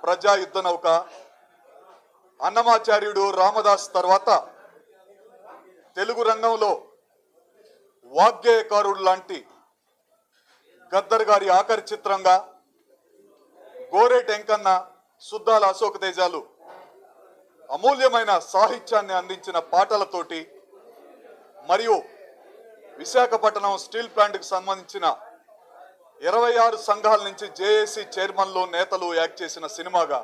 ప్రజా యుద్ధ నౌక అన్నమాచార్యుడు రామదాస్ తర్వాత తెలుగు రంగంలో వాగ్గేయకారుడు లాంటి గద్దర్ గారి ఆఖరి చిత్రంగా గోరే టెంకన్న సుద్దాల అశోక్ తేజాలు అమూల్యమైన సాహిత్యాన్ని అందించిన పాటలతోటి మరియు విశాఖపట్నం స్టీల్ ప్లాంట్కి సంబంధించిన ఇరవై ఆరు సంఘాల నుంచి జేఏసీ చైర్మన్లు నేతలు యాక్ట్ చేసిన సినిమాగా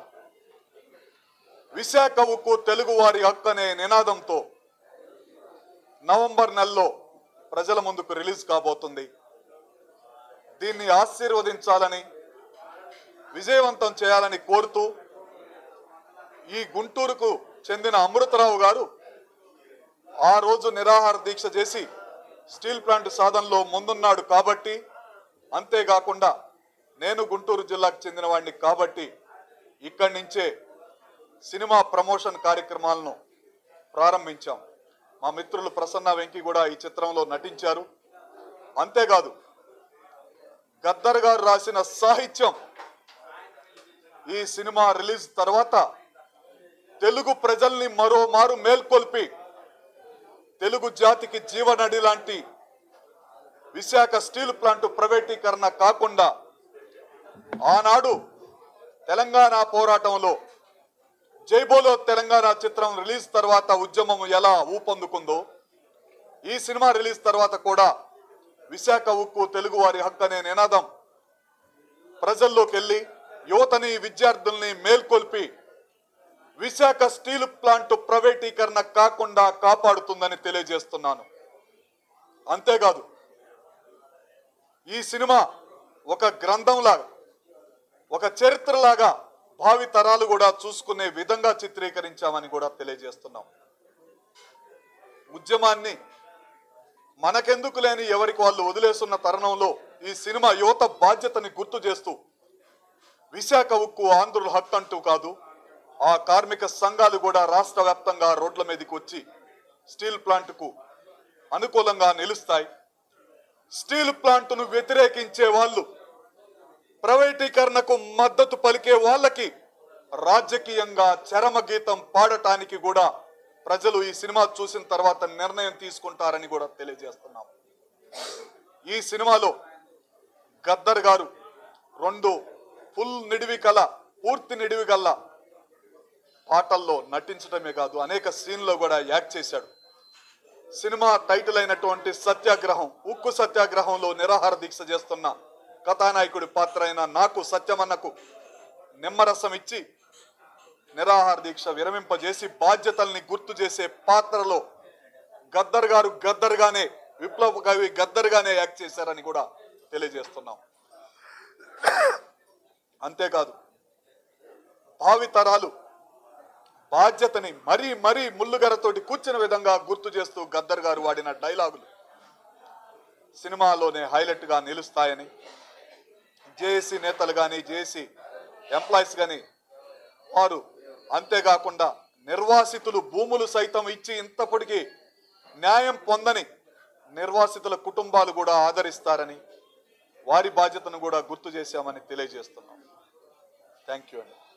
విశాఖ ఉక్కు తెలుగు వారి హక్కు అనే నినాదంతో నవంబర్ నెలలో ప్రజల ముందుకు రిలీజ్ కాబోతుంది దీన్ని ఆశీర్వదించాలని విజయవంతం చేయాలని కోరుతూ ఈ గుంటూరుకు చెందిన అమృతరావు గారు ఆ రోజు నిరాహార దీక్ష చేసి స్టీల్ ప్లాంట్ సాధనలో ముందున్నాడు కాబట్టి అంతేకాకుండా నేను గుంటూరు జిల్లాకు చెందిన వాడిని కాబట్టి ఇక్కడి నుంచే సినిమా ప్రమోషన్ కార్యక్రమాలను ప్రారంభించాం మా మిత్రులు ప్రసన్న వెంకి కూడా ఈ చిత్రంలో నటించారు అంతేకాదు గద్దర్ గారు రాసిన సాహిత్యం ఈ సినిమా రిలీజ్ తర్వాత తెలుగు ప్రజల్ని మరో మారు మేల్కొల్పి తెలుగు జాతికి జీవనడి లాంటి విశాఖ స్టీల్ ప్లాంట్ ప్రైవేటీకరణ కాకుండా ఆనాడు తెలంగాణ పోరాటంలో జైబోలో తెలంగాణ చిత్రం రిలీజ్ తర్వాత ఉద్యమం ఎలా ఊపందుకుందో ఈ సినిమా రిలీజ్ తర్వాత కూడా విశాఖ ఉక్కు తెలుగు వారి హక్కు అనే నినాదం ప్రజల్లోకి వెళ్ళి యువతని విద్యార్థుల్ని మేల్కొల్పి విశాఖ స్టీల్ ప్లాంట్ ప్రైవేటీకరణ కాకుండా కాపాడుతుందని తెలియజేస్తున్నాను అంతేకాదు ఈ సినిమా ఒక గ్రంథంలాగా ఒక చరిత్రలాగా భావి తరాలు కూడా చూసుకునే విధంగా చిత్రీకరించామని కూడా తెలియజేస్తున్నాం ఉద్యమాన్ని మనకెందుకు లేని ఎవరికి వాళ్ళు వదిలేస్తున్న తరుణంలో ఈ సినిమా యువత బాధ్యతని గుర్తు చేస్తూ విశాఖ ఉక్కు ఆంధ్రుల హక్కు అంటూ కాదు ఆ కార్మిక సంఘాలు కూడా రాష్ట్ర వ్యాప్తంగా రోడ్ల మీదకి వచ్చి స్టీల్ ప్లాంట్కు అనుకూలంగా నిలుస్తాయి స్టీల్ ప్లాంట్ను వ్యతిరేకించే వాళ్ళు ప్రైవేటీకరణకు మద్దతు పలికే వాళ్ళకి రాజకీయంగా చరమ గీతం పాడటానికి కూడా ప్రజలు ఈ సినిమా చూసిన తర్వాత నిర్ణయం తీసుకుంటారని కూడా తెలియజేస్తున్నాం ఈ సినిమాలో గద్దర్ గారు రెండు ఫుల్ నిడివి కల పూర్తి నిడివి గల్ల పాటల్లో నటించడమే కాదు అనేక సీన్లో కూడా యాక్ట్ చేశాడు సినిమా టైటిల్ అయినటువంటి సత్యాగ్రహం ఉక్కు సత్యాగ్రహంలో నిరాహార దీక్ష చేస్తున్న కథానాయకుడి పాత్ర అయిన నాకు సత్యమన్నకు నిమ్మరసం ఇచ్చి నిరాహార దీక్ష విరమింపజేసి బాధ్యతల్ని గుర్తు చేసే పాత్రలో గద్దర్ గారు గద్దర్గానే విప్లవ కవి గద్దర్గానే యాక్ట్ చేశారని కూడా తెలియజేస్తున్నాం అంతేకాదు భావి తరాలు బాధ్యతని మరీ మరీ ముల్లుగరతోటి కూర్చున్న విధంగా గుర్తు చేస్తూ గద్దర్ గారు వాడిన డైలాగులు సినిమాలోనే హైలైట్ గా నిలుస్తాయని జేఏసీ నేతలు కానీ జేఏసీ ఎంప్లాయీస్ కానీ వారు అంతేకాకుండా నిర్వాసితులు భూములు సైతం ఇచ్చి ఇంతప్పటికీ న్యాయం పొందని నిర్వాసితుల కుటుంబాలు కూడా ఆదరిస్తారని వారి బాధ్యతను కూడా గుర్తు చేశామని తెలియజేస్తున్నాం థ్యాంక్ యూ అండి